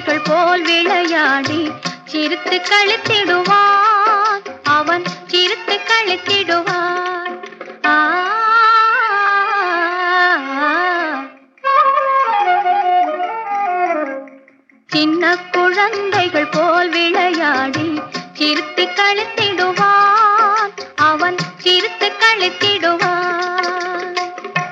குழந்தைகள் போல் விளையாடி சிரித்து கழித்திடுவான் அவன் சிரித்து கழித்திடுவான் ஆ சின்ன குழந்தைகள் போல் விளையாடி சிரித்து கழித்திடுவான் அவன் சிரித்து கழித்திடுவான்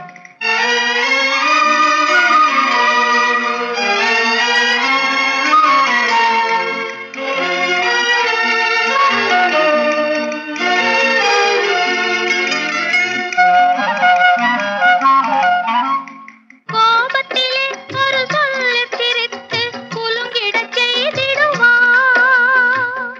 கோபத்திலே ஒரு சொல்லி சிரித்து குலுங்கிடச் செய்திடுவான்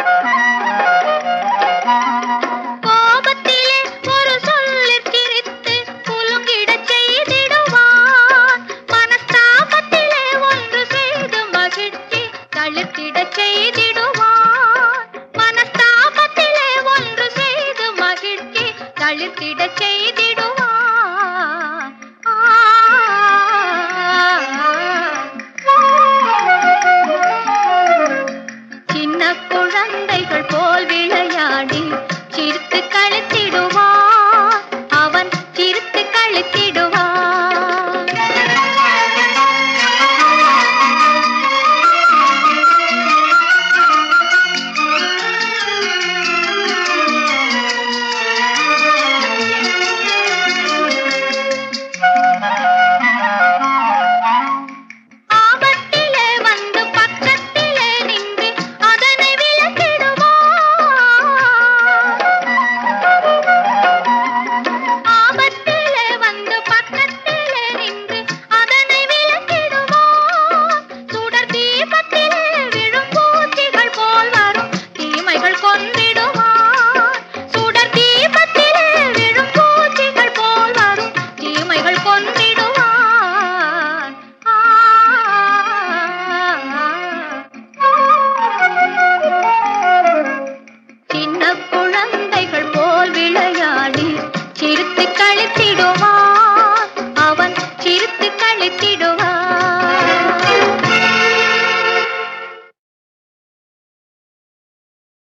கோபத்திலே ஒரு சொல்லி சிரித்து குலுங்கிடச் செய்திடுவான் மனஸ்தாபத்திலே ஒன்று செய்து மகிழ்ச்சி தளிர்த்திடச் செய்திடுவான் மனஸ்தாபத்திலே ஒன்று செய்து மகிழ்ச்சி தளிர்த்திடச் செய்திடுவான் சின்ன குழந்தைகள் போல் விளையாடி சிரித்து கழித்து